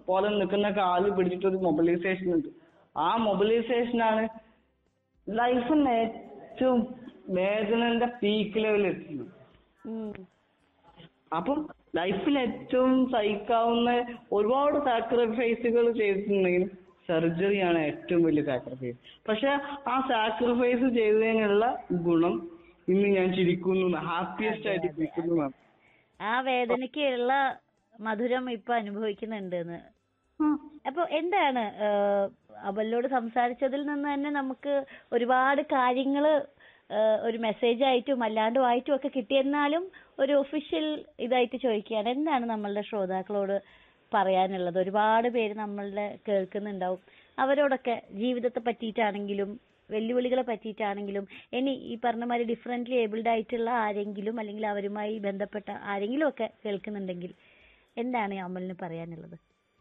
പോലെ നിൽക്കുന്ന കാല് പിടിച്ചിട്ട് ഒരു മൊബിലൈസേഷൻ ഉണ്ട് ആ മൊബിലൈസേഷനാണ് ലൈഫിന് ഏറ്റവും വേദനന്റെ പീക്ക് ലെവലിൽ എത്തുന്നത് ഉം. അപ്പം ലൈഫിൽ ഏറ്റവും സഹിക്കാവുന്ന ഒരുപാട് സാക്രിഫൈസുകൾ ചെയ്തിട്ടുണ്ടെങ്കിലും സർജറിയാണ് ഏറ്റവും വലിയ സാക്രിഫൈസ് പക്ഷെ ആ സാക്രിഫൈസ് ചെയ്തതിനുള്ള ഗുണം ഇന്ന് ഞാൻ ചിരിക്കുന്നു ഹാപ്പിയസ്റ്റ് ആയിട്ട് ചിരിക്കുന്നു എന്നാണ്. ആ വേദനയ്ക്കുള്ള മധുരം ഇപ്പൊ അനുഭവിക്കുന്നുണ്ടെന്ന് അപ്പൊ എന്താണ് ഏഹ്, അമലിനോട് സംസാരിച്ചതിൽ നിന്ന് തന്നെ നമുക്ക് ഒരുപാട് കാര്യങ്ങള് ഏഹ്, ഒരു മെസ്സേജ് ആയിട്ടും അല്ലാണ്ടും ആയിട്ടും ഒക്കെ കിട്ടിയെന്നാലും ഒരു ഒഫീഷ്യൽ ഇതായിട്ട് ചോദിക്കുകയാണ് എന്താണ് നമ്മളുടെ ശ്രോതാക്കളോട് പറയാനുള്ളത് ഒരുപാട് പേര് നമ്മളുടെ കേൾക്കുന്നുണ്ടാവും അവരോടൊക്കെ ജീവിതത്തെ പറ്റിയിട്ടാണെങ്കിലും വെല്ലുവിളികളെ പറ്റിയിട്ടാണെങ്കിലും ഇനി ഈ പറഞ്ഞ മാതിരി ഡിഫറെന്റ്ലി ഏബിൾഡ് ആയിട്ടുള്ള ആരെങ്കിലും അല്ലെങ്കിൽ അവരുമായി ബന്ധപ്പെട്ട ആരെങ്കിലും ഒക്കെ കേൾക്കുന്നുണ്ടെങ്കിൽ എന്താണ് ഈ അമലിന് പറയാനുള്ളത്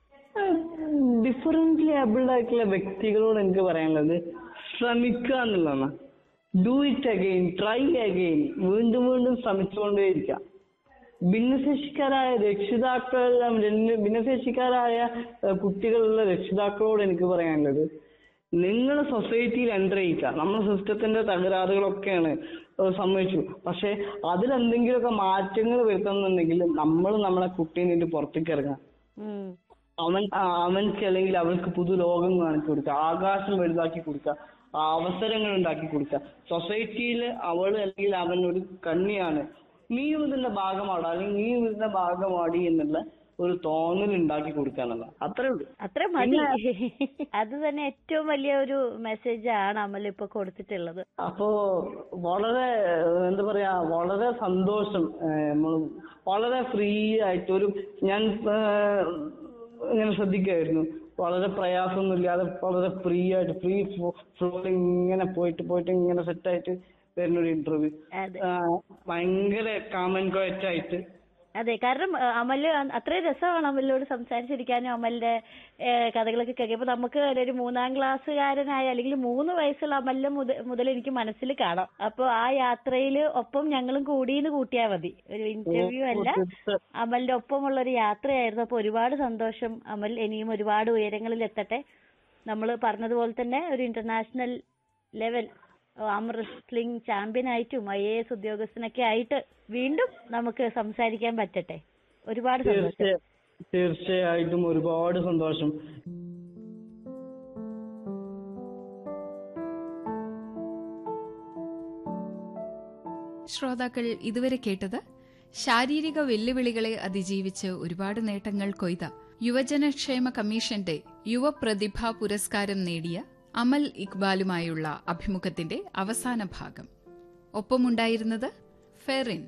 ഡിഫറെന്റ്ലി ഏബിൾഡ് ആയിട്ടുള്ള വ്യക്തികളോട് എനിക്ക് പറയാനുള്ളത് ശ്രമിക്കുക എന്നുള്ളതാണ് do it again try again വീണ്ടും വീണ്ടും ശ്രമിച്ചുകൊണ്ടേയിരിക്കുക ഭിന്നശേഷിക്കാരായ രക്ഷിതാക്കൾ രന്ന്- ഭിന്നശേഷിക്കാരായ ഏഹ്, കുട്ടികളുള്ള രക്ഷിതാക്കളോട് എനിക്ക് പറയാനുള്ളത് നിങ്ങൾ സൊസൈറ്റിയിൽ എൻ്റർ ചെയ്യിക്കുക നമ്മുടെ സിസ്റ്റത്തിന്റെ തകരാറുകളൊക്കെയാണ് ഏഹ്, സമ്മതിച്ചു പക്ഷെ അതിലെന്തെങ്കിലുമൊക്കെ മാറ്റങ്ങൾ വരുത്തുന്നുണ്ടെങ്കിൽ നമ്മൾ നമ്മളെ കുട്ടീനെ ഇതിന്റെ പുറത്തേക്ക് ഇറങ്ങാം ഉം. അവൻ ആ, അവൻക്ക് അല്ലെങ്കിൽ അവൾക്ക് പുതു ലോകം കാണിച്ചു കൊടുക്കുക ആകാശം വലുതാക്കി കൊടുക്കുക ആ അവസരങ്ങൾ ഉണ്ടാക്കി കൊടുക്കുക സൊസൈറ്റിയിൽ അവൾ അല്ലെങ്കിൽ അവൻ ഒരു കണ്ണിയാണ് നീയും ഇതിന്റെ ഭാഗമാടാ അല്ലെങ്കിൽ നീയും ഇതിന്റെ ഭാഗമാടി എന്നുള്ള ഒരു തോന്നൽ ഉണ്ടാക്കി കൊടുക്കുക എന്നുള്ളത് അത്രേ ഉള്ളൂ അത്ര മതി അത് തന്നെ ഏറ്റവും വലിയ ഒരു മെസ്സേജ് ആണ് അമൽ ഇപ്പൊ കൊടുത്തിട്ടുള്ളത് അപ്പോ വളരെ ഏഹ്, എന്താ പറയാ വളരെ സന്തോഷം ഏഹ്, നമ്മള് വളരെ ഫ്രീ ആയിട്ട് ഒരു ഞാൻ ഏഹ്, ഇങ്ങനെ ശ്രദ്ധിക്കായിരുന്നു വളരെ പ്രയാസമൊന്നുമില്ലാതെ വളരെ ഫ്രീ ആയിട്ട് ഫ്രീ ഫ്ലോയിങ് ഇങ്ങനെ പോയിട്ട് പോയിട്ട് ഇങ്ങനെ സെറ്റ് ആയിട്ട് വരുന്ന ഒരു ഇന്റർവ്യൂ അതെ ഭയങ്കര കാമൻ ക്വയറ്റ് ആയിട്ട് അതെ കാരണം ആ, അമല് അ- അത്രയും രസമാണ് അമലിനോട് സംസാരിച്ചിരിക്കാനും അമലിന്റെ ഏ, കഥകളൊക്കെ കേൾക്കാം ഇപ്പൊ നമുക്ക് ഒരു മൂന്നാം ക്ലാസ്സുകാരനായ അല്ലെങ്കിൽ മൂന്ന് വയസ്സുള്ള അമലിനെ മുതൽ മുതൽ എനിക്ക് മനസ്സിൽ കാണാം അപ്പൊ ആ യാത്രയിൽ ഒപ്പം ഞങ്ങളും കൂടിയെന്ന് കൂട്ടിയാ മതി ഒരു ഇന്റർവ്യൂ അല്ല അമലിന്റെ ഒപ്പമുള്ള ഒരു യാത്രയായിരുന്നു അപ്പൊ ഒരുപാട് സന്തോഷം അമൽ ഇനിയും ഒരുപാട് ഉയരങ്ങളിൽ എത്തട്ടെ നമ്മൾ പറഞ്ഞതുപോലെ തന്നെ ഒരു international level arm wrestling champion ആയിട്ടും ഐ എ എസ് ഉദ്യോഗസ്ഥനൊക്കെ ആയിട്ട് വീണ്ടും നമുക്ക് സംസാരിക്കാൻ പറ്റട്ടെ ഒരുപാട് സന്തോഷം തീർച്ചയായും തീർച്ചയായിട്ടും ഒരുപാട് സന്തോഷം ശ്രോതാക്കൾ ഇതുവരെ കേട്ടത് ശാരീരിക വെല്ലുവിളികളെ അതിജീവിച്ച് ഒരുപാട് നേട്ടങ്ങൾ കൊയ്ത യുവജനക്ഷേമ കമ്മീഷന്റെ യുവപ്രതിഭ പുരസ്കാരം നേടിയ അമൽ ഇക്ബാലുമായുള്ള അഭിമുഖത്തിന്റെ അവസാന ഭാഗം ഒപ്പമുണ്ടായിരുന്നത് ഫെറിൻ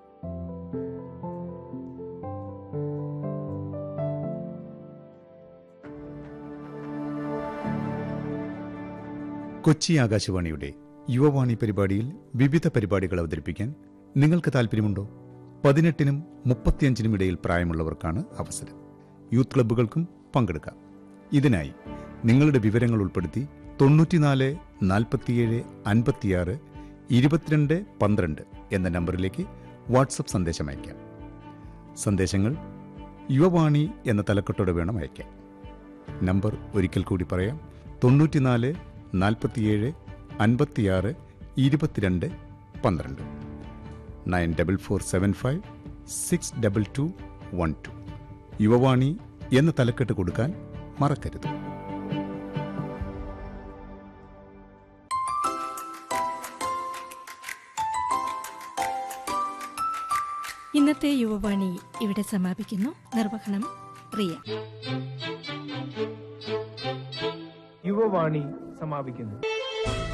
കൊച്ചി ആകാശവാണിയുടെ യുവവാണി പരിപാടിയിൽ വിവിധ പരിപാടികൾ അവതരിപ്പിക്കാൻ നിങ്ങൾക്ക് താല്പര്യമുണ്ടോ പതിനെട്ടിനും മുപ്പത്തിയഞ്ചിനും ഇടയിൽ പ്രായമുള്ളവർക്കാണ് അവസരം യൂത്ത് ക്ലബ്ബുകൾക്കും പങ്കെടുക്കാം ഇതിനായി നിങ്ങളുടെ വിവരങ്ങൾ ഉൾപ്പെടുത്തി തൊണ്ണൂറ്റിനാല് നാൽപ്പത്തിയേഴ് അൻപത്തിയാറ് ഇരുപത്തിരണ്ട് പന്ത്രണ്ട് എന്ന നമ്പറിലേക്ക് വാട്സപ്പ് സന്ദേശം അയക്കാം സന്ദേശങ്ങൾ യുവവാണി എന്ന തലക്കെട്ടോടെ വേണം അയക്കാൻ നമ്പർ ഒരിക്കൽ കൂടി പറയാം തൊണ്ണൂറ്റിനാല് നാൽപ്പത്തിയേഴ് അൻപത്തിയാറ് ഇരുപത്തിരണ്ട് പന്ത്രണ്ട് nine double four seven five six double two one two Yuvavani എന്ന തലക്കെട്ട് കൊടുക്കാൻ മറക്കരുത് ഇന്നത്തെ യുവവാണി ഇവിടെ സമാപിക്കുന്നു നിർവഹണം റിയ യുവവാണി സമാപിക്കുന്നു